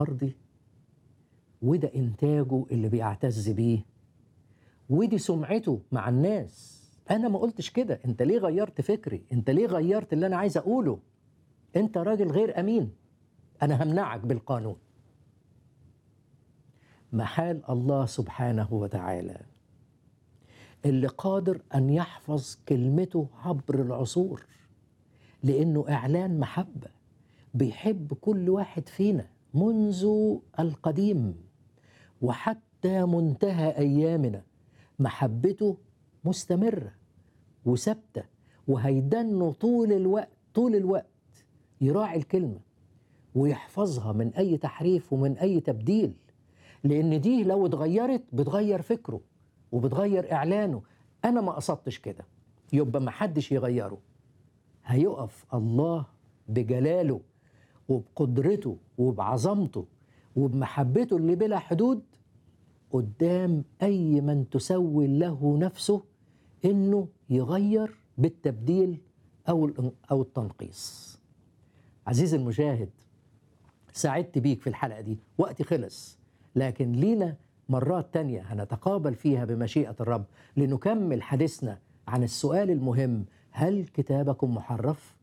أرضي وده إنتاجه اللي بيعتز بيه ودي سمعته مع الناس أنا ما قلتش كده أنت ليه غيرت فكري أنت ليه غيرت اللي أنا عايز أقوله أنت راجل غير أمين أنا همنعك بالقانون محال الله سبحانه وتعالى اللي قادر أن يحفظ كلمته عبر العصور لأنه إعلان محبة بيحب كل واحد فينا منذ القديم وحتى منتهى أيامنا محبته مستمرة وثابتة وهيدنه طول الوقت طول الوقت يراعي الكلمة ويحفظها من أي تحريف ومن أي تبديل لأن دي لو اتغيرت بتغير فكره وبتغير إعلانه أنا ما قصدتش كده يبقى ما حدش يغيره هيقف الله بجلاله وبقدرته وبعظمته وبمحبته اللي بلا حدود قدام أي من تسول له نفسه إنه يغير بالتبديل أو أو التنقيص. عزيزي المشاهد سعدت بيك في الحلقة دي وقتي خلص لكن لينا مرات تانية هنتقابل فيها بمشيئة الرب لنكمل حديثنا عن السؤال المهم هل كتابكم محرف؟